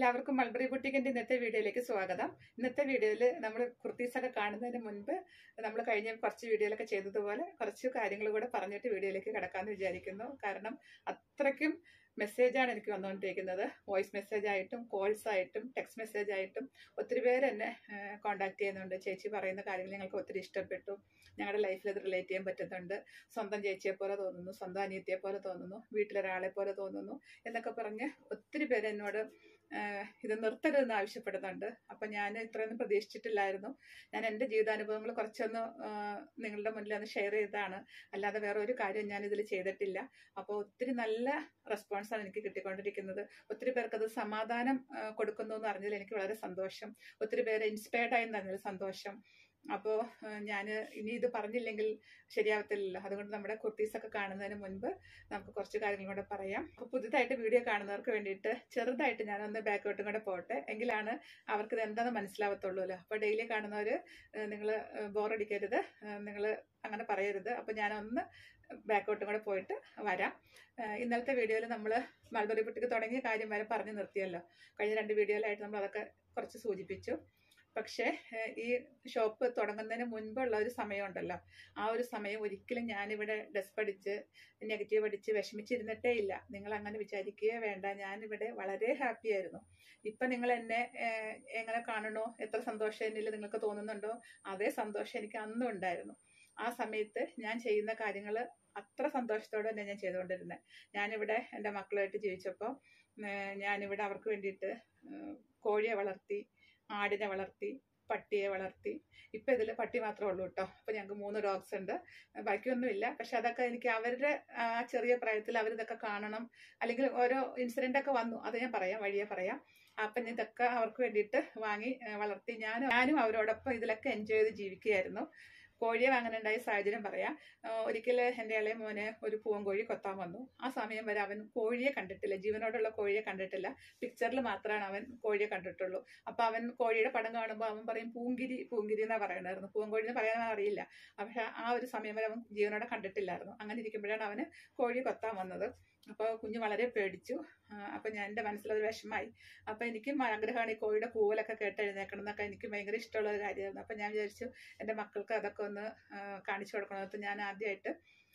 എല്ലാവർക്കും മൾബറി ബുട്ടിക്കിന്റെ ഇന്നത്തെ വീഡിയോയിലേക്ക് സ്വാഗതം ഇന്നത്തെ വീഡിയോയിൽ നമ്മൾ കുർത്തീസൊക്കെ കാണുന്നതിന് മുൻപ് നമ്മൾ കഴിഞ്ഞ കുറച്ച് വീഡിയോയിലൊക്കെ ചെയ്തതുപോലെ കുറച്ച് കാര്യങ്ങൾ കൂടെ പറഞ്ഞിട്ട് വീഡിയോയിലേക്ക് കിടക്കാമെന്ന് വിചാരിക്കുന്നു കാരണം അത്രയ്ക്കും മെസ്സേജാണ് എനിക്ക് വന്നുകൊണ്ടിരിക്കുന്നത് വോയിസ് മെസ്സേജ് ആയിട്ടും കോൾസ് ആയിട്ടും ടെക്സ്റ്റ് മെസ്സേജ് ആയിട്ടും ഒത്തിരി പേര് എന്നെ കോൺടാക്ട് ചെയ്യുന്നുണ്ട് ചേച്ചി പറയുന്ന കാര്യങ്ങൾ ഞങ്ങൾക്ക് ഒത്തിരി ഇഷ്ടപ്പെട്ടു ഞങ്ങളുടെ ലൈഫിൽ ഇത് റിലേറ്റ് ചെയ്യാൻ പറ്റുന്നുണ്ട് സ്വന്തം ചേച്ചിയെ പോലെ തോന്നുന്നു സ്വന്തം അനിയത്തിയെ പോലെ തോന്നുന്നു വീട്ടിലൊരാളെ പോലെ തോന്നുന്നു എന്നൊക്കെ പറഞ്ഞ് ഒത്തിരി പേര് എന്നോട് ആഹ് ഇത് നിർത്തരുതെന്ന് ആവശ്യപ്പെടുന്നുണ്ട് അപ്പം ഞാൻ ഇത്രയൊന്നും പ്രതീക്ഷിച്ചിട്ടില്ലായിരുന്നു ഞാൻ എൻ്റെ ജീവിതാനുഭവങ്ങൾ കുറച്ചൊന്ന് ആഹ് നിങ്ങളുടെ മുന്നിൽ ഒന്ന് ഷെയർ ചെയ്തതാണ് അല്ലാതെ വേറെ ഒരു കാര്യം ഞാൻ ഇതിൽ ചെയ്തിട്ടില്ല അപ്പോൾ ഒത്തിരി നല്ല റെസ്പോൺസാണ് എനിക്ക് കിട്ടിക്കൊണ്ടിരിക്കുന്നത് ഒത്തിരി പേർക്ക് അത് സമാധാനം ആഹ് കൊടുക്കുന്നു എന്ന് അറിഞ്ഞതിൽ എനിക്ക് വളരെ സന്തോഷം ഒത്തിരി പേരെ ഇൻസ്പയർഡ് ആയി എന്ന് അറിഞ്ഞതിൽ സന്തോഷം അപ്പോൾ ഞാൻ ഇനി ഇത് പറഞ്ഞില്ലെങ്കിൽ ശരിയാവത്തില്ലല്ലോ അതുകൊണ്ട് നമ്മുടെ കുർത്തീസൊക്കെ കാണുന്നതിന് മുൻപ് നമുക്ക് കുറച്ച് കാര്യങ്ങൾ കൂടെ പറയാം അപ്പോൾ പുതുതായിട്ട് വീഡിയോ കാണുന്നവർക്ക് വേണ്ടിയിട്ട് ചെറുതായിട്ട് ഞാനൊന്ന് ബാക്കോട്ടും കൂടെ പോട്ടെ എങ്കിലാണ് അവർക്ക് ഇത് എന്താണെന്ന് മനസ്സിലാവത്തുള്ളൂല്ലോ അപ്പോൾ ഡെയിലി കാണുന്നവർ നിങ്ങൾ ബോറടിക്കരുത് നിങ്ങൾ അങ്ങനെ പറയരുത് അപ്പോൾ ഞാനൊന്ന് ബാക്കോട്ടും കൂടെ പോയിട്ട് വരാം ഏഹ് ഇന്നലത്തെ വീഡിയോയിൽ നമ്മൾ മൾബറി ബുട്ടിക്ക് തുടങ്ങിയ കാര്യം വരെ പറഞ്ഞു നിർത്തിയല്ലോ കഴിഞ്ഞ രണ്ട് വീഡിയോയിലായിട്ട് നമ്മൾ അതൊക്കെ കുറച്ച് സൂചിപ്പിച്ചു പക്ഷേ ഏഹ് ഈ ഷോപ്പ് തുടങ്ങുന്നതിന് മുൻപുള്ള ഒരു സമയമുണ്ടല്ലോ ആ ഒരു സമയം ഒരിക്കലും ഞാനിവിടെ ഡെസ്പ് അടിച്ച് നെഗറ്റീവ് അടിച്ച് വിഷമിച്ചിരുന്നിട്ടേ ഇല്ല നിങ്ങൾ അങ്ങനെ വിചാരിക്കുകയേ വേണ്ട ഞാനിവിടെ വളരെ ഹാപ്പി ആയിരുന്നു ഇപ്പം നിങ്ങൾ എന്നെ ഏഹ് എങ്ങനെ കാണണോ എത്ര സന്തോഷം എന്നിൽ നിങ്ങൾക്ക് തോന്നുന്നുണ്ടോ അതേ സന്തോഷം എനിക്ക് അന്നും ഉണ്ടായിരുന്നു ആ സമയത്ത് ഞാൻ ചെയ്യുന്ന കാര്യങ്ങൾ അത്ര സന്തോഷത്തോടെ തന്നെ ഞാൻ ചെയ്തുകൊണ്ടിരുന്നത് ഞാനിവിടെ എൻ്റെ മക്കളുമായിട്ട് ജീവിച്ചപ്പോൾ ഏഹ് ഞാനിവിടെ അവർക്ക് വേണ്ടിയിട്ട് ഏഹ് കോഴിയെ വളർത്തി ആടിനെ വളർത്തി പട്ടിയെ വളർത്തി ഇപ്പം ഇതിൽ പട്ടി മാത്രമേ ഉള്ളൂ കേട്ടോ അപ്പം ഞങ്ങൾക്ക് മൂന്ന് ഡോഗ്സ് ഉണ്ട് ബാക്കിയൊന്നുമില്ല പക്ഷെ അതൊക്കെ എനിക്ക് അവരുടെ ആ ചെറിയ പ്രായത്തിൽ അവരിതൊക്കെ കാണണം അല്ലെങ്കിൽ ഓരോ ഇൻസിഡൻ്റ് ഒക്കെ വന്നു അത് ഞാൻ പറയാം വഴിയെ പറയാം അപ്പം ഇതൊക്കെ അവർക്ക് വേണ്ടിയിട്ട് വാങ്ങി ഏഹ് വളർത്തി ഞാനും ഞാനും അവരോടൊപ്പം ഇതിലൊക്കെ എൻജോയ് ചെയ്ത് ജീവിക്കുകയായിരുന്നു കോഴിയെ വാങ്ങാനുണ്ടായ സാഹചര്യം പറയാം ഒരിക്കൽ എൻ്റെ ഇളയ മോന് ഒരു പൂവൻകോഴി കൊത്താൻ വന്നു ആ സമയം വരെ അവൻ കോഴിയെ കണ്ടിട്ടില്ല ജീവനോടുള്ള കോഴിയെ കണ്ടിട്ടില്ല പിക്ചറിൽ മാത്രമാണ് അവൻ കോഴിയെ കണ്ടിട്ടുള്ളൂ അപ്പോൾ അവൻ കോഴിയുടെ പടം കാണുമ്പോൾ അവൻ പറയും പൂങ്കിരി പൂങ്കിരി എന്നാ പറയണമായിരുന്നു പൂവൻകോഴി എന്ന് പറയാൻ അറിയില്ല പക്ഷെ ആ ഒരു സമയം വരെ അവൻ ജീവനോടെ കണ്ടിട്ടില്ലായിരുന്നു അങ്ങനെ ഇരിക്കുമ്പോഴാണ് അവന് കോഴി കൊത്താൻ വന്നത് അപ്പോൾ കുഞ്ഞ് വളരെ പേടിച്ചു അപ്പം ഞാൻ എൻ്റെ മനസ്സിലൊരു വിഷമായി അപ്പം എനിക്കും ആഗ്രഹമാണ് ഈ കോഴിയുടെ കൂവലൊക്കെ കേട്ട് എഴുന്നേക്കണം എന്നൊക്കെ എനിക്ക് ഭയങ്കര ഇഷ്ടമുള്ള ഒരു കാര്യമായിരുന്നു അപ്പം ഞാൻ വിചാരിച്ചു എൻ്റെ മക്കൾക്ക് അതൊക്കെ ഒന്ന് കാണിച്ചു കൊടുക്കണമെന്ന് ഞാൻ ആദ്യമായിട്ട്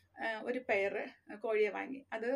ഒരു പെയർ കോഴിയെ വാങ്ങി അത്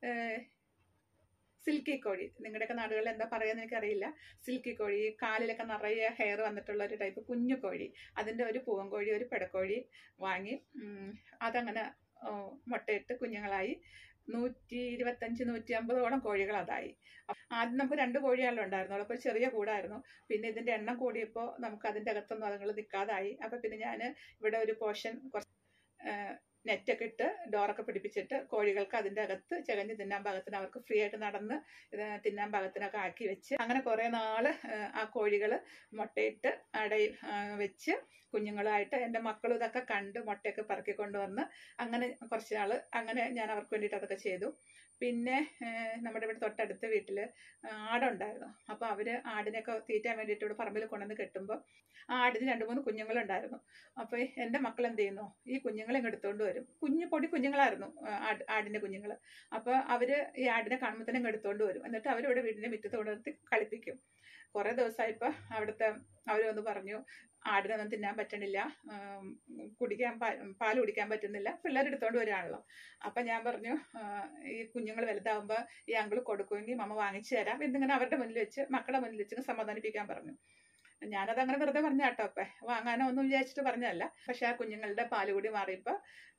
സിൽക്കി കോഴി നിങ്ങളുടെയൊക്കെ നാടുകളിൽ എന്താ പറയുക എനിക്കറിയില്ല സിൽക്കി കോഴി കാലിലൊക്കെ നിറയെ ഹെയർ വന്നിട്ടുള്ള ഒരു ടൈപ്പ് കുഞ്ഞു കോഴി അതിൻ്റെ ഒരു പൂവൻ കോഴി ഒരു പെടക്കോഴി വാങ്ങി അതങ്ങനെ മുട്ടയിട്ട് കുഞ്ഞുങ്ങളായി നൂറ്റി ഇരുപത്തഞ്ച് നൂറ്റി അമ്പതോളം കോഴികൾ അതായി ആദ്യം നമുക്ക് രണ്ട് കോഴിയാണല്ലോ ഉണ്ടായിരുന്നുള്ളൂ അപ്പോൾ ചെറിയ കൂടായിരുന്നു പിന്നെ ഇതിൻ്റെ എണ്ണം കൂടിയപ്പോൾ നമുക്ക് അതിൻ്റെ അകത്തൊന്നും അതുങ്ങൾ നിൽക്കാതായി അപ്പോൾ പിന്നെ ഞാൻ ഇവിടെ ഒരു പോർഷൻ കുറച്ച് നെറ്റൊക്കെ ഇട്ട് ഡോറൊക്കെ പിടിപ്പിച്ചിട്ട് കോഴികൾക്ക് അതിൻ്റെ അകത്ത് ചകഞ്ഞ് തിന്നാൻ പാകത്തിന് അവർക്ക് ഫ്രീ ആയിട്ട് നടന്ന് തിന്നാൻ പാകത്തിനൊക്കെ ആക്കി വെച്ച് അങ്ങനെ കുറേ നാള് ആ കോഴികൾ മുട്ടയിട്ട് അടയിൽ വെച്ച് കുഞ്ഞുങ്ങളായിട്ട് എൻ്റെ മക്കളും ഇതൊക്കെ കണ്ട് മുട്ടയൊക്കെ പറക്കി കൊണ്ടുവന്ന് അങ്ങനെ കുറച്ച് നാൾ അങ്ങനെ ഞാൻ അവർക്ക് വേണ്ടിയിട്ട് അതൊക്കെ ചെയ്തു പിന്നെ നമ്മുടെ ഇവിടെ തൊട്ടടുത്ത വീട്ടിൽ ആടുണ്ടായിരുന്നു അപ്പോൾ അവർ ആടിനെയൊക്കെ തീറ്റാൻ വേണ്ടിയിട്ട് ഇവിടെ പറമ്പിൽ കൊണ്ടുവന്ന് കെട്ടുമ്പോൾ ആ ആടിന് രണ്ട് മൂന്ന് കുഞ്ഞുങ്ങളുണ്ടായിരുന്നു അപ്പോൾ എൻ്റെ മക്കൾ എന്ത് ചെയ്യുന്നു ഈ കുഞ്ഞുങ്ങളെ ഇങ്ങ് എടുത്തുകൊണ്ട് വരും കുഞ്ഞു പൊടി കുഞ്ഞുങ്ങളായിരുന്നു ആട് ആടിൻ്റെ കുഞ്ഞുങ്ങൾ അപ്പോൾ അവർ ഈ ആടിനെ കാണുമ്പോൾ തന്നെ ഇങ്ങ് എടുത്തുകൊണ്ട് വരും എന്നിട്ട് അവരിവിടെ വീടിൻ്റെ മുറ്റത്ത് കൊണ്ടുവന്ന് കളിപ്പിക്കും കുറേ ദിവസമായപ്പോൾ അവിടുത്തെ അവർ വന്ന് പറഞ്ഞു ആടിനൊന്നും തിന്നാൻ പറ്റണില്ല കുടിക്കാൻ പാൽ കുടിക്കാൻ പറ്റുന്നില്ല പിള്ളേർ എടുത്തോണ്ട് വരികയാണല്ലോ അപ്പം ഞാൻ പറഞ്ഞു ഈ കുഞ്ഞുങ്ങൾ വലുതാവുമ്പോൾ ഈ അങ്കിൾ കൊടുക്കുമെങ്കിൽ മമ്മ വാങ്ങിച്ചു തരാം എന്നിങ്ങനെ അവരുടെ മുന്നിൽ വെച്ച് മക്കളുടെ മുന്നിൽ വെച്ച് സമാധാനിപ്പിക്കാൻ പറഞ്ഞു ഞാനത് അങ്ങനെ വെറുതെ പറഞ്ഞ കേട്ടോ അപ്പേ വാങ്ങാനോ ഒന്നും വിചാരിച്ചിട്ട് പറഞ്ഞതല്ല പക്ഷെ ആ കുഞ്ഞുങ്ങളുടെ പാല് കൂടി മാറിയപ്പോൾ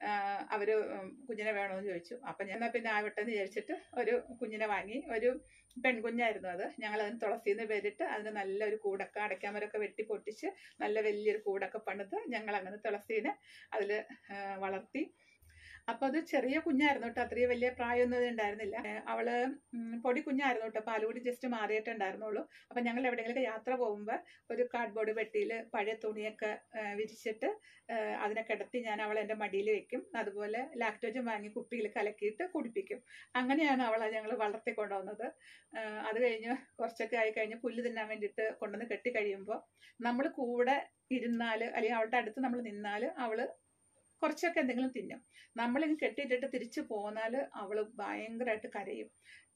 അവര് കുഞ്ഞിനെ വേണമെന്ന് ചോദിച്ചു അപ്പം ഞാൻ പിന്നെ ആവട്ടെ എന്ന് വിചാരിച്ചിട്ട് ഒരു കുഞ്ഞിനെ വാങ്ങി ഒരു പെൺകുഞ്ഞായിരുന്നു അത് ഞങ്ങൾ അതിന് തുളസിന്ന് പേരിട്ട് അതിന് നല്ലൊരു കൂടൊക്കെ അടയ്ക്കാമരൊക്കെ വെട്ടി പൊട്ടിച്ച് നല്ല വലിയൊരു കൂടൊക്കെ പണിത് ഞങ്ങൾ അങ്ങനെ തുളസീനെ അതിൽ വളർത്തി അപ്പൊ അത് ചെറിയ കുഞ്ഞായിരുന്നു കേട്ടോ അത്രയും വലിയ പ്രായമൊന്നും ഉണ്ടായിരുന്നില്ല അവള് പൊടി കുഞ്ഞായിരുന്നു കേട്ടോ പാലുകൂടി ജസ്റ്റ് മാറിയിട്ടുണ്ടായിരുന്നുള്ളൂ അപ്പൊ ഞങ്ങൾ എവിടെയെങ്കിലും യാത്ര പോകുമ്പോൾ ഒരു കാർഡ്ബോർഡ് പെട്ടിയിൽ പഴയ തുണിയൊക്കെ വിരിച്ചിട്ട് അതിനെ കിടത്തി ഞാൻ അവളെ എൻ്റെ മടിയിൽ വെക്കും അതുപോലെ ലാക്ടോജൻ വാങ്ങി കുപ്പിയിൽ കലക്കിയിട്ട് കുടിപ്പിക്കും അങ്ങനെയാണ് അവളെ ഞങ്ങൾ വളർത്തിക്കൊണ്ടുവന്നത് അത് കഴിഞ്ഞ് കുറച്ചൊക്കെ ആയി കഴിഞ്ഞ് പുല്ല് തിന്നാൻ വേണ്ടിയിട്ട് കൊണ്ടുവന്ന് കെട്ടി കഴിയുമ്പോൾ നമ്മൾ കൂടെ ഇരുന്നാൽ അല്ലെങ്കിൽ അവളുടെ അടുത്ത് നമ്മൾ നിന്നാൽ അവള് കുറച്ചൊക്കെ എന്തെങ്കിലും തിന്നും നമ്മളിങ്ങ് കെട്ടിയിട്ടിട്ട് തിരിച്ചു പോന്നാൽ അവൾ ഭയങ്കരമായിട്ട് കരയും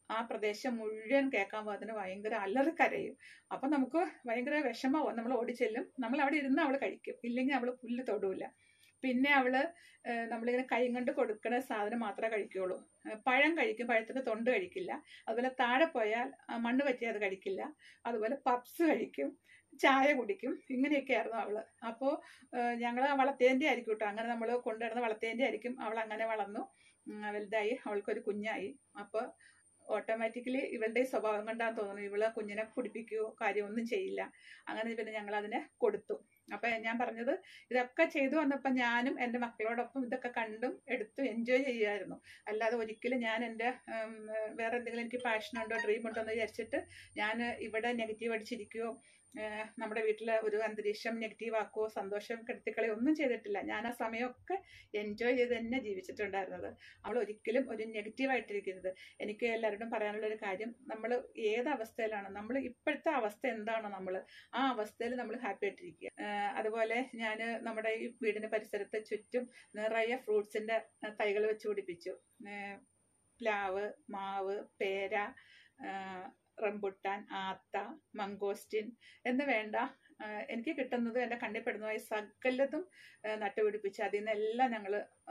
ആ പ്രദേശം മുഴുവൻ കേൾക്കാൻ പാകത്തിന് ഭയങ്കര അലറിക്കരയും അപ്പം നമുക്ക് ഭയങ്കര വിഷമാവും നമ്മൾ ഓടിച്ചെല്ലും നമ്മൾ അവിടെ ഇരുന്ന് അവൾ കഴിക്കും ഇല്ലെങ്കിൽ അവൾ പുല്ല് തൊടൂല പിന്നെ അവള് ഏഹ് നമ്മളിങ്ങനെ കൈ കൊണ്ട് കൊടുക്കുന്ന സാധനം മാത്രമേ കഴിക്കുകയുള്ളൂ ഏഹ് പഴം കഴിക്കും പഴത്തിന്റെ തൊണ്ട് കഴിക്കില്ല അതുപോലെ താഴെ പോയാൽ ആ മണ്ണ് പറ്റി അത് കഴിക്കില്ല അതുപോലെ പപ്സ് കഴിക്കും ചായ കുടിക്കും ഇങ്ങനെയൊക്കെയായിരുന്നു അവള് അപ്പോൾ ഞങ്ങൾ വളർത്തേൻ്റെ ആയിരിക്കും കേട്ടോ അങ്ങനെ നമ്മൾ കൊണ്ടുവരുന്ന വളർത്തേൻ്റെ ആയിരിക്കും അവൾ അങ്ങനെ വളർന്നു ഉം, വലുതായി അവൾക്കൊരു കുഞ്ഞായി അപ്പോൾ ഓട്ടോമാറ്റിക്കലി ഇവളുടെ ഈ സ്വഭാവം കൊണ്ടാന്ന് തോന്നുന്നു ഇവള് കുഞ്ഞിനെ കുടിപ്പിക്കുകയോ കാര്യമൊന്നും ചെയ്യില്ല അങ്ങനെ പിന്നെ ഞങ്ങൾ അതിനെ കൊടുത്തു അപ്പൊ ഞാൻ പറഞ്ഞത് ഇതൊക്കെ ചെയ്തു വന്നപ്പോൾ ഞാനും എൻ്റെ മക്കളോടൊപ്പം ഇതൊക്കെ കണ്ടും എടുത്തും എൻജോയ് ചെയ്യുമായിരുന്നു അല്ലാതെ ഒരിക്കലും ഞാൻ എൻ്റെ ഉം, വേറെ എന്തെങ്കിലും എനിക്ക് പാഷൻ ഉണ്ടോ ഡ്രീം ഉണ്ടോ എന്ന് വിചാരിച്ചിട്ട് ഞാൻ ഇവിടെ നെഗറ്റീവ് അടിച്ചിരിക്കുകയോ ഏഹ്, നമ്മുടെ വീട്ടിലെ ഒരു അന്തരീക്ഷം നെഗറ്റീവ് ആക്കുകയോ സന്തോഷം കെടുത്തിക്കളയോ ഒന്നും ചെയ്തിട്ടില്ല ഞാൻ ആ സമയമൊക്കെ എൻജോയ് ചെയ്ത് തന്നെ ജീവിച്ചിട്ടുണ്ടായിരുന്നത് അവൾ ഒരിക്കലും ഒരു നെഗറ്റീവ് ആയിട്ടിരിക്കരുത് എനിക്ക് എല്ലാവരോടും പറയാനുള്ള ഒരു കാര്യം നമ്മൾ ഏത് അവസ്ഥയിലാണ് നമ്മൾ ഇപ്പോഴത്തെ അവസ്ഥ എന്താണോ നമ്മൾ ആ അവസ്ഥയിൽ നമ്മൾ ഹാപ്പി ആയിട്ടിരിക്കുക ഏഹ്, അതുപോലെ ഞാൻ നമ്മുടെ ഈ വീടിന്റെ പരിസരത്ത് ചുറ്റും നിറയെ ഫ്രൂട്ട്സിന്റെ തൈകൾ വെച്ച് പിടിപ്പിച്ചു ഏഹ്, പ്ലാവ് മാവ് പേര ഏഹ്, റംബുട്ടാൻ ആത്ത മംഗോസ്റ്റിൻ എന്ന് വേണ്ട ഏഹ്, എനിക്ക് കിട്ടുന്നത് എൻ്റെ കണ്ണിൽ പെടുന്നതായി സകലതും ഏഹ്, നട്ടുപിടിപ്പിച്ച് അതിൽ നിന്നെല്ലാം ഞങ്ങൾ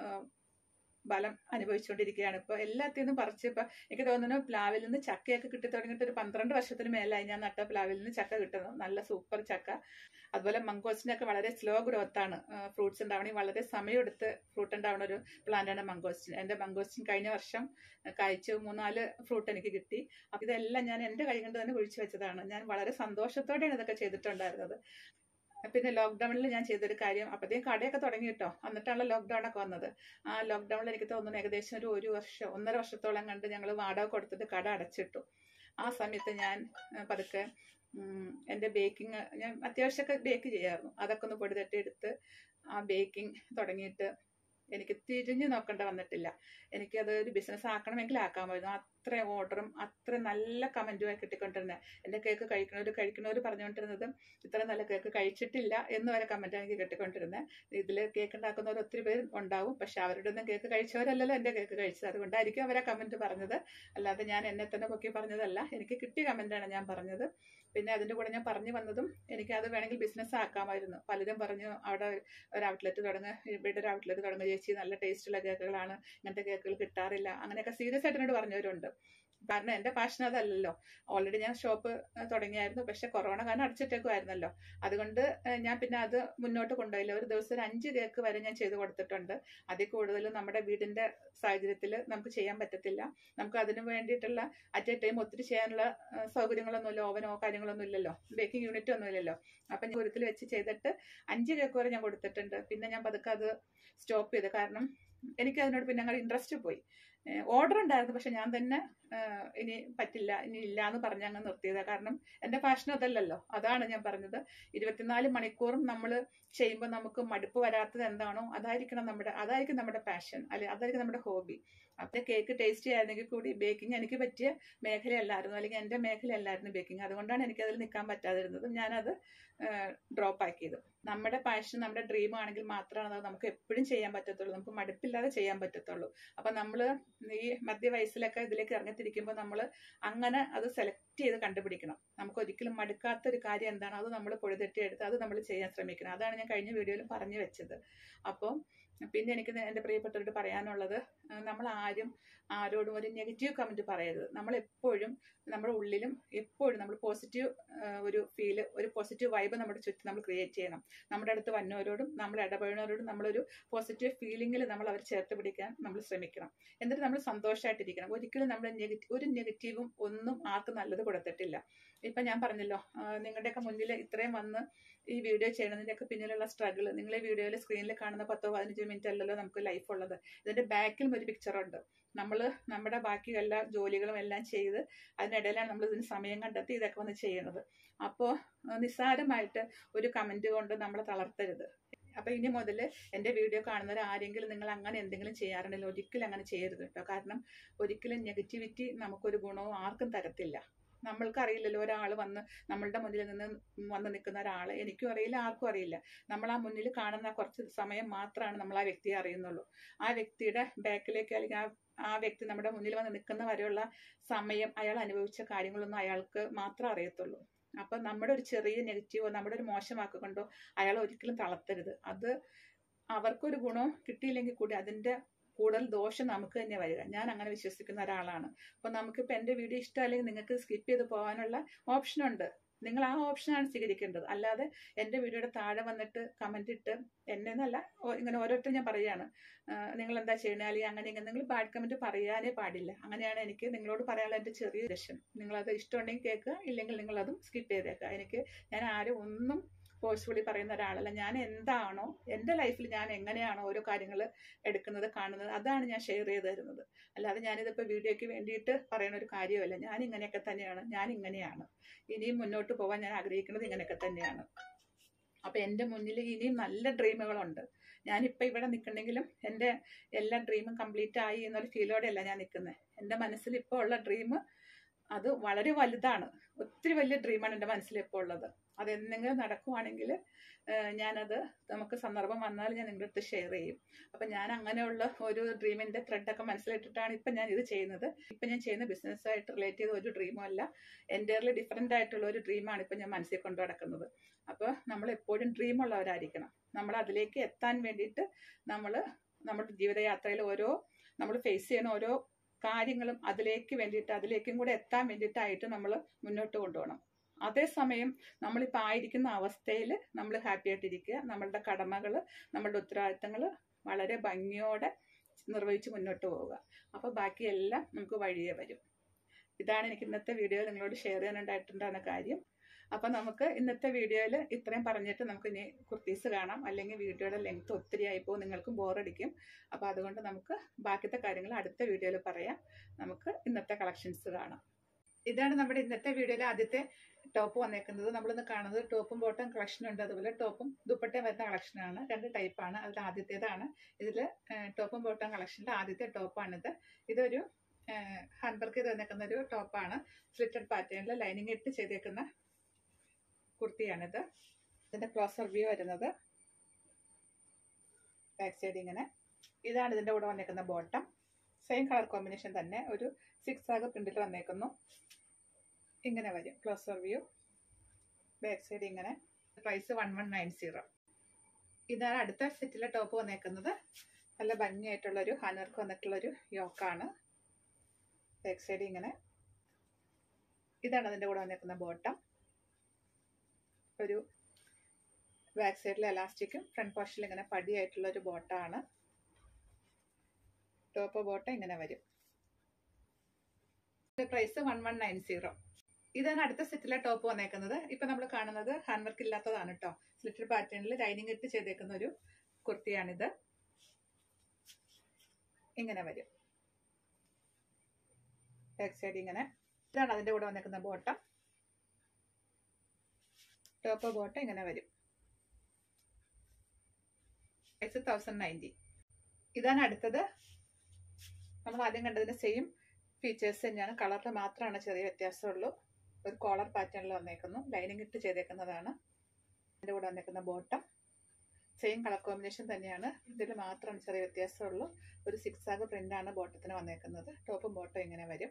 ബലം അനുഭവിച്ചുകൊണ്ടിരിക്കുകയാണ് ഇപ്പോൾ എല്ലാത്തിൽ നിന്നും പറിച്ച് ഇപ്പം എനിക്ക് തോന്നുന്നു പ്ലാവിൽ നിന്ന് ചക്കയൊക്കെ കിട്ടി തുടങ്ങിയിട്ട് ഒരു പന്ത്രണ്ട് വർഷത്തിന് മേലായി ഞാൻ നട്ട പ്ലാവിൽ നിന്ന് ചക്ക കിട്ടുന്നു നല്ല സൂപ്പർ ചക്ക അതുപോലെ മംഗോസ്റ്റിനൊക്കെ വളരെ സ്ലോ ഗ്രോത്ത് ആണ് ഫ്രൂട്ട്സ് ഉണ്ടാവണമെങ്കിൽ വളരെ സമയമെടുത്ത് ഫ്രൂട്ട് ഉണ്ടാവുന്ന ഒരു പ്ലാന്റാണ് മംഗോസ്റ്റിൻ എൻ്റെ മംഗോസ്റ്റിൻ കഴിഞ്ഞ വർഷം കഴിച്ചു മൂന്നാല് ഫ്രൂട്ട് എനിക്ക് കിട്ടി അപ്പം ഇതെല്ലാം ഞാൻ എൻ്റെ കൈ കൊണ്ട് തന്നെ കുഴിച്ചു വെച്ചതാണ് ഞാൻ വളരെ സന്തോഷത്തോടെയാണ് ഇതൊക്കെ ചെയ്തിട്ടുണ്ടായിരുന്നത് പിന്നെ ലോക്ക്ഡൌണിൽ ഞാൻ ചെയ്തൊരു കാര്യം അപ്പോഴത്തേക്കും കടയൊക്കെ തുടങ്ങി കേട്ടോ എന്നിട്ടാണല്ലോ ലോക്ക്ഡൌൺ ഒക്കെ വന്നത് ആ ലോക്ക്ഡൌണിൽ എനിക്ക് തോന്നുന്നു ഏകദേശം ഒരു ഒരു വർഷം ഒന്നര വർഷത്തോളം കണ്ട് ഞങ്ങൾ വാടക കൊടുത്തിട്ട് കട അടച്ചിട്ടു ആ സമയത്ത് ഞാൻ ആ, പതുക്കെ ഉം, എൻ്റെ ബേക്കിംഗ് ഞാൻ അത്യാവശ്യമൊക്കെ ബേക്ക് ചെയ്യായിരുന്നു അതൊക്കെ ഒന്ന് പൊടി തട്ടി എടുത്ത് ആ ബേക്കിംഗ് തുടങ്ങിയിട്ട് എനിക്ക് തിരിഞ്ഞു നോക്കേണ്ട വന്നിട്ടില്ല എനിക്കത് ഒരു ബിസിനസ് ആക്കണമെങ്കിൽ ആക്കാമായിരുന്നു അത്ര ഓർഡറും അത്ര നല്ല കമൻറ്റുമായി കിട്ടിക്കൊണ്ടിരുന്നത് എൻ്റെ കേക്ക് കഴിക്കണവർ കഴിക്കണവർ പറഞ്ഞുകൊണ്ടിരുന്നത് ഇത്ര നല്ല കേക്ക് കഴിച്ചിട്ടില്ല എന്ന് വരെ കമൻറ്റ് എനിക്ക് കിട്ടിക്കൊണ്ടിരുന്നത് ഇതിൽ കേക്ക് ഉണ്ടാക്കുന്നവർ ഒത്തിരി പേര് ഉണ്ടാവും പക്ഷെ അവരുടെ ഒന്നും കേക്ക് കഴിച്ചവരല്ലല്ലോ എൻ്റെ കേക്ക് കഴിച്ചത് അതുകൊണ്ടായിരിക്കും അവരെ കമൻറ്റ് പറഞ്ഞത് അല്ലാതെ ഞാൻ എന്നെ തന്നെ പൊക്കി പറഞ്ഞതല്ല എനിക്ക് കിട്ടിയ കമൻറ്റാണ് ഞാൻ പറഞ്ഞത് പിന്നെ അതിൻ്റെ കൂടെ ഞാൻ പറഞ്ഞു വന്നതും എനിക്ക് അത് വേണമെങ്കിൽ ബിസിനസ് ആക്കാമായിരുന്നു പലരും പറഞ്ഞു അവിടെ ഒരു ഔട്ട്ലെറ്റ് തുടങ്ങുക ഇവിടെ ഒരു ഔട്ട്ലെറ്റ് തുടങ്ങുക ചേച്ചി നല്ല ടേസ്റ്റുള്ള കേക്കുകളാണ് ഇങ്ങനത്തെ കേക്കുകൾ കിട്ടാറില്ല അങ്ങനെയൊക്കെ സീരിയസ് ആയിട്ട് എന്നോട് പറഞ്ഞവരുണ്ട് കാരണം എൻ്റെ പാഷൻ അതല്ലല്ലോ ഓൾറെഡി ഞാൻ ഷോപ്പ് തുടങ്ങിയായിരുന്നു പക്ഷെ കൊറോണ കാരണം അടച്ചിട്ടേക്കുമായിരുന്നല്ലോ അതുകൊണ്ട് ഏഹ്, ഞാൻ പിന്നെ അത് മുന്നോട്ട് കൊണ്ടുപോയില്ല ഒരു ദിവസം ഒരു അഞ്ച് കേക്ക് വരെ ഞാൻ ചെയ്ത് കൊടുത്തിട്ടുണ്ട് അതിൽ കൂടുതൽ നമ്മുടെ വീടിന്റെ സാഹചര്യത്തിൽ നമുക്ക് ചെയ്യാൻ പറ്റത്തില്ല നമുക്ക് അതിന് വേണ്ടിയിട്ടുള്ള അറ്റ് എ ടൈം ഒത്തിരി ചെയ്യാനുള്ള ഏഹ്, സൗകര്യങ്ങളൊന്നുമില്ല ഓവനോ കാര്യങ്ങളൊന്നും ഇല്ലല്ലോ ബേക്കിംഗ് യൂണിറ്റ് ഒന്നും ഇല്ലല്ലോ അപ്പം ഞാൻ ഒരുത്തിൽ വെച്ച് ചെയ്തിട്ട് അഞ്ച് കേക്ക് വരെ ഞാൻ കൊടുത്തിട്ടുണ്ട് പിന്നെ ഞാൻ പതുക്കെ അത് സ്റ്റോപ്പ് ചെയ്തു കാരണം എനിക്ക് അതിനോട് പിന്നെ അങ്ങനെ ഇൻട്രസ്റ്റ് പോയി ഓർഡർ ഉണ്ടായിരുന്നു പക്ഷെ ഞാൻ തന്നെ ഏഹ്, ഇനി പറ്റില്ല ഇനി ഇല്ല എന്ന് പറഞ്ഞ് അങ്ങ് നിർത്തിയത് കാരണം എൻ്റെ പാഷൻ അതല്ലല്ലോ അതാണ് ഞാൻ പറഞ്ഞത് ഇരുപത്തിനാല് മണിക്കൂറും നമ്മൾ ചെയ്യുമ്പോൾ നമുക്ക് മടുപ്പ് വരാത്തത് എന്താണോ അതായിരിക്കണം നമ്മുടെ അതായിരിക്കും നമ്മുടെ പാഷൻ അല്ലെ അതായിരിക്കും നമ്മുടെ ഹോബി അപ്പം കേക്ക് ടേസ്റ്റ് ചെയ്യായിരുന്നെങ്കിൽ കൂടി ബേക്കിംഗ് എനിക്ക് പറ്റിയ മേഖലയല്ലായിരുന്നു അല്ലെങ്കിൽ എൻ്റെ മേഖലയല്ലായിരുന്നു ബേക്കിംഗ് അതുകൊണ്ടാണ് എനിക്കതിൽ നിൽക്കാൻ പറ്റാതിരുന്നത് ഞാനത് ഡ്രോപ്പ് ആക്കിയത് നമ്മുടെ പാഷൻ നമ്മുടെ ഡ്രീം ആണെങ്കിൽ മാത്രമാണ് അത് നമുക്ക് എപ്പോഴും ചെയ്യാൻ പറ്റത്തുള്ളൂ നമുക്ക് മടുപ്പില്ലാതെ ചെയ്യാൻ പറ്റത്തുള്ളൂ അപ്പം നമ്മൾ ഈ മധ്യവയസ്സിലൊക്കെ ഇതിലേക്ക് ഇറങ്ങിത്തിരിക്കുമ്പോൾ നമ്മൾ അങ്ങനെ അത് സെലക്ട് ചെയ്ത് കണ്ടുപിടിക്കണം നമുക്ക് ഒരിക്കലും മടുക്കാത്ത ഒരു കാര്യം എന്താണ് അത് നമ്മൾ പൊഴുതെറ്റി എടുത്ത് അത് നമ്മൾ ചെയ്യാൻ ശ്രമിക്കണം അതാണ് ഞാൻ കഴിഞ്ഞ വീഡിയോയിൽ പറഞ്ഞു വെച്ചത് അപ്പോൾ പിന്നെ എനിക്ക് എൻ്റെ പ്രിയപ്പെട്ടവരോട് പറയാനുള്ളത് ആ, നമ്മൾ ആരും ആരോടും ഒരു നെഗറ്റീവ് കമൻറ്റ് പറയരുത് നമ്മൾ എപ്പോഴും നമ്മുടെ ഉള്ളിലും എപ്പോഴും നമ്മൾ പോസിറ്റീവ് ഒരു ഫീല് ഒരു പോസിറ്റീവ് വൈബ് നമ്മുടെ ചുറ്റും നമ്മൾ ക്രിയേറ്റ് ചെയ്യണം നമ്മുടെ അടുത്ത് വന്നവരോടും നമ്മൾ ഇടപെടുന്നവരോടും നമ്മളൊരു പോസിറ്റീവ് ഫീലിംഗിൽ നമ്മൾ അവർ ചേർത്ത് പിടിക്കാൻ നമ്മൾ ശ്രമിക്കണം എന്നിട്ട് നമ്മൾ സന്തോഷമായിട്ടിരിക്കണം ഒരിക്കലും നമ്മൾ നെഗറ്റീവ് ഒരു നെഗറ്റീവും ഒന്നും ആർക്കും നല്ലത് കൊടുത്തിട്ടില്ല ഇപ്പം ഞാൻ പറഞ്ഞല്ലോ ആ, നിങ്ങളുടെയൊക്കെ മുന്നിൽ ഇത്രയും വന്ന് ഈ വീഡിയോ ചെയ്യണതിൻ്റെയൊക്കെ പിന്നിലുള്ള സ്ട്രഗിൾ നിങ്ങൾ ഈ വീഡിയോയിൽ സ്ക്രീനിൽ കാണുന്ന പത്തോ പതിനഞ്ചോ മിനിറ്റ് അല്ലല്ലോ നമുക്ക് ലൈഫ് ഉള്ളത് ഇതിൻ്റെ ബാക്കിലും ഒരു പിക്ചറുണ്ട് നമ്മൾ നമ്മുടെ ബാക്കി എല്ലാ ജോലികളും എല്ലാം ചെയ്ത് അതിനിടയിലാണ് നമ്മൾ ഇതിന് സമയം കണ്ടെത്തി ഇതൊക്കെ വന്ന് ചെയ്യണത് അപ്പോൾ നിസ്സാരമായിട്ട് ഒരു കമൻറ്റ് കൊണ്ട് നമ്മളെ തളർത്തരുത് അപ്പോൾ ഇനി മുതൽ എൻ്റെ വീഡിയോ കാണുന്നവർ ആരെങ്കിലും നിങ്ങൾ അങ്ങനെ എന്തെങ്കിലും ചെയ്യാറുണ്ടെങ്കിൽ ഒരിക്കലും അങ്ങനെ ചെയ്യരുത് കേട്ടോ കാരണം ഒരിക്കലും നെഗറ്റിവിറ്റി നമുക്കൊരു ഗുണവും ആർക്കും തരത്തില്ല നമ്മൾക്ക് അറിയില്ലല്ലോ ഒരാൾ വന്ന് നമ്മളുടെ മുന്നിൽ നിന്ന് വന്ന് നിൽക്കുന്ന ഒരാൾ എനിക്കും അറിയില്ല ആർക്കും അറിയില്ല നമ്മൾ ആ മുന്നിൽ കാണുന്ന കുറച്ച് സമയം മാത്രമാണ് നമ്മൾ ആ വ്യക്തിയെ അറിയുന്നുള്ളൂ ആ വ്യക്തിയുടെ ബാക്കിലേക്ക് അല്ലെങ്കിൽ ആ ആ വ്യക്തി നമ്മുടെ മുന്നിൽ വന്ന് നിൽക്കുന്ന വരെയുള്ള സമയം അയാൾ അനുഭവിച്ച കാര്യങ്ങളൊന്നും അയാൾക്ക് മാത്രം അറിയത്തുള്ളൂ അപ്പം നമ്മുടെ ഒരു ചെറിയ നെഗറ്റീവോ നമ്മുടെ ഒരു മോശമാക്കി കൊണ്ടോ അയാൾ ഒരിക്കലും തളർത്തരുത് അത് അവർക്കൊരു ഗുണം കിട്ടിയില്ലെങ്കിൽ കൂടി അതിൻ്റെ കൂടുതൽ ദോഷം നമുക്ക് തന്നെ വരിക ഞാൻ അങ്ങനെ വിശ്വസിക്കുന്ന ഒരാളാണ് അപ്പോൾ നമുക്കിപ്പോൾ എൻ്റെ വീഡിയോ ഇഷ്ടമല്ലെങ്കിൽ നിങ്ങൾക്ക് സ്കിപ്പ് ചെയ്ത് പോകാനുള്ള ഓപ്ഷനുണ്ട് നിങ്ങൾ ആ ഓപ്ഷനാണ് സ്വീകരിക്കേണ്ടത് അല്ലാതെ എൻ്റെ വീഡിയോയുടെ താഴെ വന്നിട്ട് കമൻ്റ് ഇട്ട് എന്നെ എന്നല്ല ഓ- ഇങ്ങനെ ഓരോരുത്തരും ഞാൻ പറയുകയാണ് നിങ്ങൾ എന്താ ചെയ്യണേ അല്ലെങ്കിൽ അങ്ങനെ ഇങ്ങനെ നിങ്ങൾ ബാഡ് കമൻറ്റ് പറയാനേ പാടില്ല അങ്ങനെയാണ് എനിക്ക് നിങ്ങളോട് പറയാനുള്ള എൻ്റെ ചെറിയ ലക്ഷ്യം നിങ്ങളത് ഇഷ്ടമുണ്ടെങ്കിൽ കേൾക്കുക ഇല്ലെങ്കിൽ നിങ്ങളതും സ്കിപ്പ് ചെയ്തേക്കുക എനിക്ക് ഞാൻ ആരും ഒന്നും ഫോഴ്സ്ഫുള്ളി പറയുന്ന ഒരാളല്ല ഞാൻ എന്താണോ എൻ്റെ ലൈഫിൽ ഞാൻ എങ്ങനെയാണോ ഓരോ കാര്യങ്ങൾ എടുക്കുന്നത് കാണുന്നത് അതാണ് ഞാൻ ഷെയർ ചെയ്ത് തരുന്നത് അല്ലാതെ ഞാനിതിപ്പോൾ വീഡിയോയ്ക്ക് വേണ്ടിയിട്ട് പറയുന്ന ഒരു കാര്യമല്ല ഞാൻ ഇങ്ങനെയൊക്കെ തന്നെയാണ് ഞാൻ ഇങ്ങനെയാണ് ഇനിയും മുന്നോട്ട് പോകാൻ ഞാൻ ആഗ്രഹിക്കുന്നത് ഇങ്ങനെയൊക്കെ തന്നെയാണ് അപ്പം എൻ്റെ മുന്നിൽ ഇനിയും നല്ല ഡ്രീമുകളുണ്ട് ഞാനിപ്പോൾ ഇവിടെ നിൽക്കണമെങ്കിലും എൻ്റെ എല്ലാ ഡ്രീമും കംപ്ലീറ്റ് ആയി എന്നൊരു ഫീലോടെയല്ല ഞാൻ നിൽക്കുന്നത് എൻ്റെ മനസ്സിൽ ഇപ്പോൾ ഉള്ള ഡ്രീം അത് വളരെ വലുതാണ് ഒത്തിരി വലിയ ഡ്രീമാണ് എൻ്റെ മനസ്സിൽ ഇപ്പോൾ ഉള്ളത് അത് എന്തെങ്കിലും നടക്കുവാണെങ്കിൽ ഞാനത് നമുക്ക് സന്ദർഭം വന്നാൽ ഞാൻ നിങ്ങളുടെ അടുത്ത് ഷെയർ ചെയ്യും അപ്പം ഞാൻ അങ്ങനെയുള്ള ഒരു ഡ്രീമിൻ്റെ ത്രെഡൊക്കെ മനസ്സിലിട്ടിട്ടാണ് ഇപ്പം ഞാൻ ഇത് ചെയ്യുന്നത് ഇപ്പം ഞാൻ ചെയ്യുന്ന ബിസിനസ്സായിട്ട് റിലേറ്റ് ചെയ്ത ഒരു ഡ്രീമും അല്ല എൻ്റയർലി ഡിഫറെൻ്റ് ആയിട്ടുള്ള ഒരു ഡ്രീമാണ് ഇപ്പം ഞാൻ മനസ്സിൽ കൊണ്ടു നടക്കുന്നത് അപ്പോൾ നമ്മൾ എപ്പോഴും ഡ്രീം ഉള്ളവരായിരിക്കണം നമ്മൾ അതിലേക്ക് എത്താൻ വേണ്ടിയിട്ട് നമ്മൾ നമ്മുടെ ജീവിതയാത്രയിൽ ഓരോ നമ്മൾ ഫേസ് ചെയ്യുന്ന ഓരോ കാര്യങ്ങളും അതിലേക്ക് വേണ്ടിയിട്ട് അതിലേക്കും കൂടെ എത്താൻ വേണ്ടിയിട്ടായിട്ട് നമ്മൾ മുന്നോട്ട് കൊണ്ടുപോകണം അതേസമയം നമ്മളിപ്പോൾ ആയിരിക്കുന്ന അവസ്ഥയിൽ നമ്മൾ ഹാപ്പി ആയിട്ടിരിക്കുക നമ്മളുടെ കടമകൾ നമ്മളുടെ ഉത്തരവാദിത്തങ്ങൾ വളരെ ഭംഗിയോടെ നിർവഹിച്ച് മുന്നോട്ട് പോവുക അപ്പോൾ ബാക്കിയെല്ലാം നമുക്ക് വഴിയേ വരും ഇതാണ് എനിക്ക് ഇന്നത്തെ വീഡിയോയിൽ നിങ്ങളോട് ഷെയർ ചെയ്യാനുണ്ടായിട്ടുണ്ടാകുന്ന കാര്യം അപ്പം നമുക്ക് ഇന്നത്തെ വീഡിയോയിൽ ഇത്രയും പറഞ്ഞിട്ട് നമുക്ക് ഇനി കുർത്തീസ് കാണാം അല്ലെങ്കിൽ വീഡിയോയുടെ ലെങ്ത് ഒത്തിരി ആയിപ്പോൾ നിങ്ങൾക്കും ബോറടിക്കും അപ്പോൾ അതുകൊണ്ട് നമുക്ക് ബാക്കിത്തെ കാര്യങ്ങൾ അടുത്ത വീഡിയോയിൽ പറയാം നമുക്ക് ഇന്നത്തെ കളക്ഷൻസ് കാണാം ഇതാണ് നമ്മുടെ ഇന്നത്തെ വീഡിയോയിലെ ആദ്യത്തെ ടോപ്പ് വന്നേക്കുന്നത് നമ്മളിന്ന് കാണുന്നത് ടോപ്പും ബോട്ടം കളക്ഷൻ ഉണ്ട് അതുപോലെ ടോപ്പും ദുപ്പട്ടയും വരുന്ന കളക്ഷനാണ് രണ്ട് ടൈപ്പാണ് അതിൽ ആദ്യത്തേതാണ് ഇതിൽ ടോപ്പും ബോട്ടം കളക്ഷനിൽ ആദ്യത്തെ ടോപ്പാണിത് ഇതൊരു ഹാൻഡ് വർക്ക് ചെയ്ത് വന്നേക്കുന്ന ഒരു ടോപ്പാണ് സ്ലിറ്റഡ് പാറ്റേണിൽ ലൈനിങ് ഇട്ട് ചെയ്തേക്കുന്ന കുർത്തിയാണിത് ഇതിന്റെ ക്ലോസർ വ്യൂ വരുന്നത് ബാക്ക് സൈഡ് ഇങ്ങനെ ഇതാണ് ഇതിന്റെ കൂടെ വന്നേക്കുന്ന ബോട്ടം സെയിം കളർ കോമ്പിനേഷൻ തന്നെ ഒരു സിക്സ് ആഗ് പ്രിന്റിൽ വന്നേക്കുന്നു ഇങ്ങനെ വരും ക്ലോസർ വ്യൂ ബാക്ക് സൈഡ് ഇങ്ങനെ price one one nine zero ഇതാണ് അടുത്ത സെറ്റിലെ ടോപ്പ് വന്നേക്കുന്നത് നല്ല ഭംഗിയായിട്ടുള്ളൊരു ഹാൻഡ് വന്നിട്ടുള്ളൊരു യോക്കാണ് ബാക്ക് സൈഡ് ഇങ്ങനെ ഇതാണ് അതിൻ്റെ കൂടെ വന്നേക്കുന്ന ബോട്ടം ഒരു ബാക്ക് സൈഡിൽ എലാസ്റ്റിക്കും ഫ്രണ്ട് പോർഷനിൽ ഇങ്ങനെ പടിയായിട്ടുള്ള ഒരു ബോട്ടാണ് ടോപ്പ് ബോട്ടം ഇങ്ങനെ വരും price one one nine zero ഇതാണ് അടുത്ത സെറ്റിലെ ടോപ്പ് വന്നേക്കുന്നത് ഇപ്പൊ നമ്മൾ കാണുന്നത് ഹാൻഡ് വർക്ക് ഇല്ലാത്തതാണ് കേട്ടോ സ്ലിറ്റർ പാറ്റേണിൽ ലൈനിങ് ഇട്ട് ചെയ്തേക്കുന്ന ഒരു കുർത്തിയാണിത് ഇങ്ങനെ വരും ബാക്ക് സൈഡ് ഇങ്ങനെ ഇതാണ് അതിന്റെ കൂടെ വന്നേക്കുന്ന ബോട്ടം ടോപ്പ് ബോട്ടം ഇങ്ങനെ വരും പ്രൈസ് തൗസൻഡ് നയൻറ്റി ഇതാണ് അടുത്തത് നമ്മൾ ആദ്യം കണ്ടതിന്റെ സെയിം ഫീച്ചേഴ്സ് തന്നെയാണ് കളറിൽ മാത്രമാണ് ചെറിയ വ്യത്യാസമുള്ളൂ ഒരു കോളർ പാറ്റേണിൽ വന്നേക്കുന്നു ലൈനിങ് ഇട്ട് ചെയ്തേക്കുന്നതാണ് അതിൻ്റെ കൂടെ വന്നേക്കുന്ന ബോട്ടം സെയിം കളർ കോമ്പിനേഷൻ തന്നെയാണ് ഇതിൽ മാത്രമാണ് ചെറിയ വ്യത്യാസമുള്ളൂ ഒരു സിക്സ് ആഗ് പ്രിൻ്റാണ് ബോട്ടത്തിന് വന്നേക്കുന്നത് ടോപ്പും ബോട്ടം ഇങ്ങനെ വരും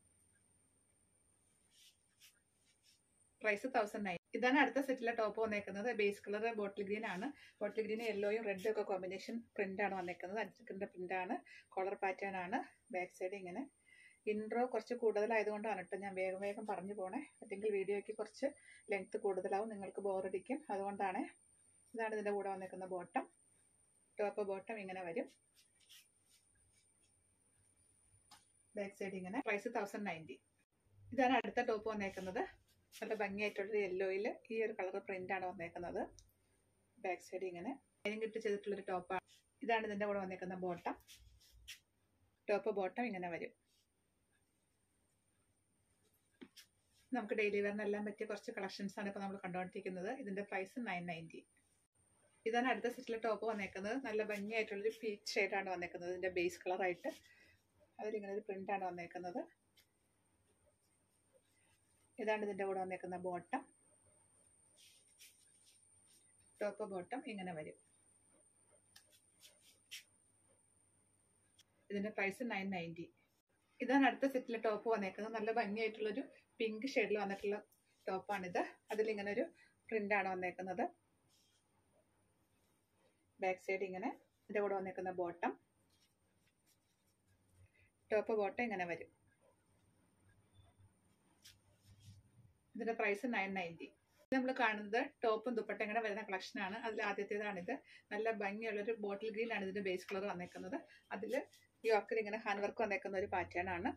പ്രൈസ് തൗസൻഡ് നയൻ ഇതാണ് അടുത്ത സെറ്റിലെ ടോപ്പ് വന്നേക്കുന്നത് ബേസ് കളർ ബോട്ടിൽ ഗ്രീൻ ആണ് ബോട്ടിൽ ഗ്രീൻ യെല്ലോയും റെഡും ഒക്കെ കോമ്പിനേഷൻ പ്രിന്റ് ആണ് വന്നേക്കുന്നത് അഞ്ചിക്കിന്റെ പ്രിന്റ് ആണ് കോളർ പാറ്റേൺ ആണ് ബാക്ക് സൈഡ് ഇങ്ങനെ ഇൻട്രോ കുറച്ച് കൂടുതലായതുകൊണ്ടാണ് കേട്ടോ ഞാൻ വേഗം വേഗം പറഞ്ഞു പോണേ അല്ലെങ്കിൽ വീഡിയോയ്ക്ക് കുറച്ച് ലെങ്ത് കൂടുതലാവും നിങ്ങൾക്ക് ബോറടിക്കും അതുകൊണ്ടാണ് ഇതാണ് ഇതിൻ്റെ കൂടെ വന്നേക്കുന്ന ബോട്ടം ടോപ്പ് ബോട്ടം ഇങ്ങനെ വരും ബാക്ക് സൈഡ് ഇങ്ങനെ പ്രൈസ് തൗസൻഡ് നയൻറ്റി ഇതാണ് അടുത്ത ടോപ്പ് വന്നേക്കുന്നത് നല്ല ഭംഗിയായിട്ടുള്ളൊരു യെല്ലോയിൽ ഈ ഒരു കളർ പ്രിന്റ് ആണ് വന്നേക്കുന്നത് ബാക്ക് സൈഡ് ഇങ്ങനെ ലൈനിങ് ഇട്ട് ചെയ്തിട്ടുള്ളൊരു ടോപ്പാണ് ഇതാണ് ഇതിൻ്റെ കൂടെ വന്നേക്കുന്ന ബോട്ടം ടോപ്പ് ബോട്ടം ഇങ്ങനെ വരും നമുക്ക് ഡെയിലി വെയറിനെല്ലാം പറ്റിയ കുറച്ച് കളക്ഷൻസ് ആണ് ഇപ്പോൾ നമ്മൾ കണ്ടുകൊണ്ടിരിക്കുന്നത് ഇതിൻ്റെ പ്രൈസ് നയൻ നയൻറ്റി ഇതാണ് അടുത്ത സെറ്റിലെ ടോപ്പ് വന്നേക്കുന്നത് നല്ല ഭംഗിയായിട്ടുള്ളൊരു പീച്ച് ഷെയ്ഡാണ് വന്നേക്കുന്നത് ഇതിൻ്റെ ബേസ് കളറായിട്ട് അതിലിങ്ങനെ ഒരു പ്രിൻ്റാണ് വന്നേക്കുന്നത് ഇതാണ് ഇതിൻ്റെ കൂടെ വന്നേക്കുന്ന ബോട്ടം ടോപ്പ് ബോട്ടം ഇങ്ങനെ വരും ഇതിന്റെ പ്രൈസ് നയൻ നയൻറ്റി ഇതാണ് അടുത്ത സെറ്റിലെ ടോപ്പ് വന്നേക്കുന്നത് നല്ല ഭംഗിയായിട്ടുള്ളൊരു പിങ്ക് ഷെയ്ഡിൽ വന്നിട്ടുള്ള ടോപ്പാണിത് അതിലിങ്ങനെ ഒരു പ്രിന്റാണ് വന്നേക്കുന്നത് ബാക്ക് സൈഡ് ഇങ്ങനെ ഇതിൻ്റെ കൂടെ വന്നേക്കുന്ന ബോട്ടം ടോപ്പ് ബോട്ടം ഇങ്ങനെ വരും ഇതിന്റെ പ്രൈസ് നയൻ നയൻറ്റി നമ്മൾ കാണുന്നത് ടോപ്പും ദുപ്പട്ടയും കൂടെ വരുന്ന കളക്ഷനാണ് അതിൽ ആദ്യത്തേതാണിത് നല്ല ഭംഗിയുള്ളൊരു ബോട്ടിൽ ഗ്രീൻ ആണ് ഇതിന്റെ ബേസ് കളർ വന്നേക്കുന്നത് അതിൽ യോക്കിൽ ഇങ്ങനെ ഹാൻഡ് വർക്ക് വന്നേക്കുന്ന ഒരു പാറ്റേൺ ആണ്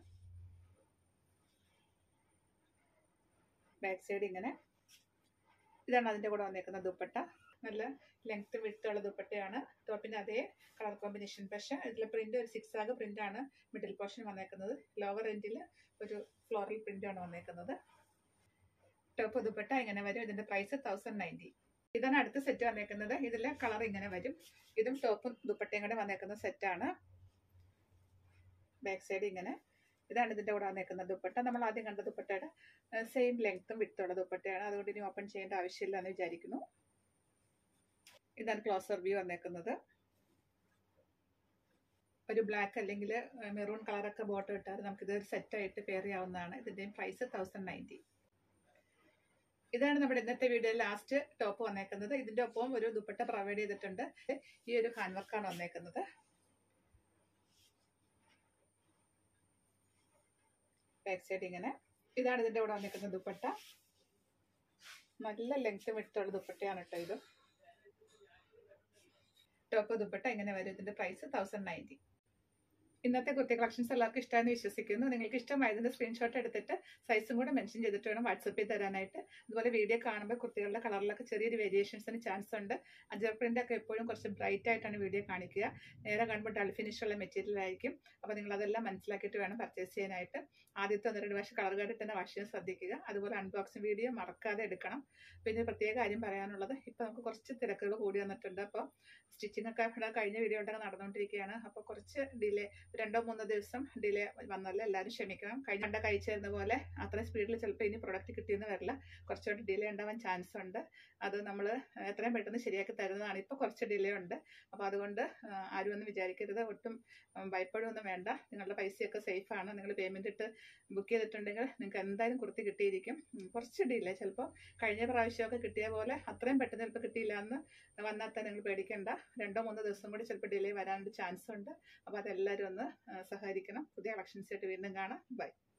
ബാക്ക് സൈഡ് ഇങ്ങനെ ഇതാണ് അതിന്റെ കൂടെ വന്നേക്കുന്ന ദുപ്പട്ട നല്ല ലെങ്ത് വിട്ടുള്ള ദുപ്പട്ടയാണ് ടോപ്പിന്റെ അതേ കളർ കോമ്പിനേഷൻ പക്ഷേ ഇതിലെ പ്രിന്റ് ഒരു സിക്സ് ആഗ് പ്രിന്റ് ആണ് മിഡിൽ പോർഷൻ വന്നേക്കുന്നത് ലോവർ എൻഡിൽ ഒരു ഫ്ലോറൽ പ്രിന്റ് ആണ് വന്നേക്കുന്നത് ടോപ്പ് ദുപ്പട്ട ഇങ്ങനെ വരും ഇതിന്റെ പ്രൈസ് തൗസൻഡ് നയൻറ്റി ഇതാണ് അടുത്ത സെറ്റ് വന്നേക്കുന്നത് ഇതിലെ കളർ ഇങ്ങനെ വരും ഇതും ടോപ്പും ദുപ്പട്ടയും കൂടെ വന്നേക്കുന്ന സെറ്റാണ് ബാക്ക് സൈഡ് ഇങ്ങനെ ഇതാണ് ഇതിന്റെ കൂടെ വന്നേക്കുന്ന ദുപ്പട്ട നമ്മൾ ആദ്യം കണ്ട ദുപ്പട്ടയുടെ സെയിം ലെങ്ത്തും വിട്ടുള്ള ദുപ്പട്ടയാണ് അതുകൊണ്ട് ഇനി ഓപ്പൺ ചെയ്യേണ്ട ആവശ്യമില്ല എന്ന് വിചാരിക്കുന്നു ഇതാണ് ക്ലോസർ വ്യൂ വന്നേക്കുന്നത് ഒരു ബ്ലാക്ക് അല്ലെങ്കിൽ മെറൂൺ കളറൊക്കെ ബോട്ടം ഇട്ടാൽ നമുക്കിത് ഒരു സെറ്റായിട്ട് പെയർ ചെയ്യാവുന്നതാണ് ഇതിൻ്റെയും പ്രൈസ് തൗസൻഡ് നയൻറ്റി ഇതാണ് നമ്മുടെ ഇന്നത്തെ വീഡിയോയിൽ ലാസ്റ്റ് ടോപ്പ് വന്നേക്കുന്നത് ഇതിന്റെ ഒപ്പം ഒരു ദുപ്പട്ട പ്രൊവൈഡ് ചെയ്തിട്ടുണ്ട് ഈ ഒരു ഹാൻഡ് വർക്കാണ് വന്നേക്കുന്നത് ബാക്ക് സൈഡ് ഇങ്ങനെ ഇതാണ് ഇതിന്റെ കൂടെ വന്നേക്കുന്ന ദുപ്പട്ട നല്ല ലെങ്ത് വിട്ടുള്ള ദുപ്പട്ടയാണ് കേട്ടോ ഇത് ടോപ്പ് ദുപ്പട്ട ഇങ്ങനെ വരും ഇതിന്റെ പ്രൈസ് തൗസൻഡ് നയൻറ്റി ഇന്നത്തെ കുർത്തി കളക്ഷൻസ് എല്ലാവർക്കും ഇഷ്ടമായെന്ന് വിശ്വസിക്കുന്നു നിങ്ങൾക്ക് ഇഷ്ടമായതിന്റെ സ്ക്രീൻഷോട്ട് എടുത്തിട്ട് സൈസും കൂടെ മെൻഷൻ ചെയ്തിട്ട് വേണം വാട്സപ്പിൽ തരാനായിട്ട് അതുപോലെ വീഡിയോ കാണുമ്പോൾ കുട്ടികളുടെ കളറിലൊക്കെ ചെറിയൊരു വേരിയേഷൻസിന് ചാൻസ് ഉണ്ട് അജർ പ്രിന്റ് ഒക്കെ എപ്പോഴും കുറച്ച് ബ്രൈറ്റ് ആയിട്ടാണ് വീഡിയോ കാണിക്കുക നേരെ കാണുമ്പോൾ ഡൾ ഫിനിഷ് ഉള്ള മെറ്റീരിയൽ ആയിരിക്കും അപ്പോൾ നിങ്ങൾ അതെല്ലാം മനസ്സിലാക്കിയിട്ട് വേണം പർച്ചേസ് ചെയ്യാനായിട്ട് ആദ്യത്തെ ഒന്ന് രണ്ട് പ്രാവശ്യം കളർ കാർഡിൽ തന്നെ വാഷ് ചെയ്യാൻ ശ്രദ്ധിക്കുക അതുപോലെ അൺബോക്സിംഗ് വീഡിയോ മറക്കാതെ എടുക്കണം പിന്നെ പ്രത്യേക കാര്യം പറയാനുള്ളത് ഇപ്പോൾ നമുക്ക് കുറച്ച് തിരക്കുകൾ കൂടി വന്നിട്ടുണ്ട് അപ്പോൾ സ്റ്റിച്ചിങ് ഒക്കെ ഇവിടെ കഴിഞ്ഞ വീഡിയോ ഉണ്ടെങ്കിൽ നടന്നുകൊണ്ടിരിക്കുകയാണ് അപ്പോൾ കുറച്ച് ഡിലേ രണ്ടോ മൂന്നോ ദിവസം ഡിലേ വന്നല്ലോ എല്ലാവരും ക്ഷമിക്കണം കഴിഞ്ഞ കണ്ട കഴിച്ചിരുന്ന പോലെ അത്രയും സ്പീഡിൽ ചിലപ്പോൾ ഇനി പ്രൊഡക്റ്റ് കിട്ടിയെന്ന് വരില്ല കുറച്ചുകൂടി ഡിലേ ഉണ്ടാവാൻ ചാൻസ് ഉണ്ട് അത് നമ്മൾ എത്രയും പെട്ടെന്ന് ശരിയാക്കി തരുന്നതാണ് ഇപ്പോൾ കുറച്ച് ഡിലേ ഉണ്ട് അപ്പോൾ അതുകൊണ്ട് ആരും ഒന്നും വിചാരിക്കരുത് ഒട്ടും ഭയപ്പെടുകയൊന്നും വേണ്ട നിങ്ങളുടെ പൈസയൊക്കെ സേഫാണ് നിങ്ങൾ പേയ്മെൻ്റ് ഇട്ട് ബുക്ക് ചെയ്തിട്ടുണ്ടെങ്കിൽ നിങ്ങൾക്ക് എന്തായാലും കുർത്തി കിട്ടിയിരിക്കും കുറച്ച് ഡിലേ ചിലപ്പോൾ കഴിഞ്ഞ പ്രാവശ്യമൊക്കെ കിട്ടിയ പോലെ അത്രയും പെട്ടെന്ന് ചിലപ്പോൾ കിട്ടിയില്ല എന്ന് വന്നാൽ തന്നെ നിങ്ങൾ പേടിക്കേണ്ട രണ്ടോ മൂന്നോ ദിവസം കൂടി ചിലപ്പോൾ ഡിലേ വരാനുള്ള ചാൻസ് ഉണ്ട് അപ്പോൾ അതെല്ലാവരും ഒന്ന് സഹകരിക്കണം പുതിയ കളക്ഷൻസ് ആയിട്ട് വീണ്ടും കാണാം ബൈ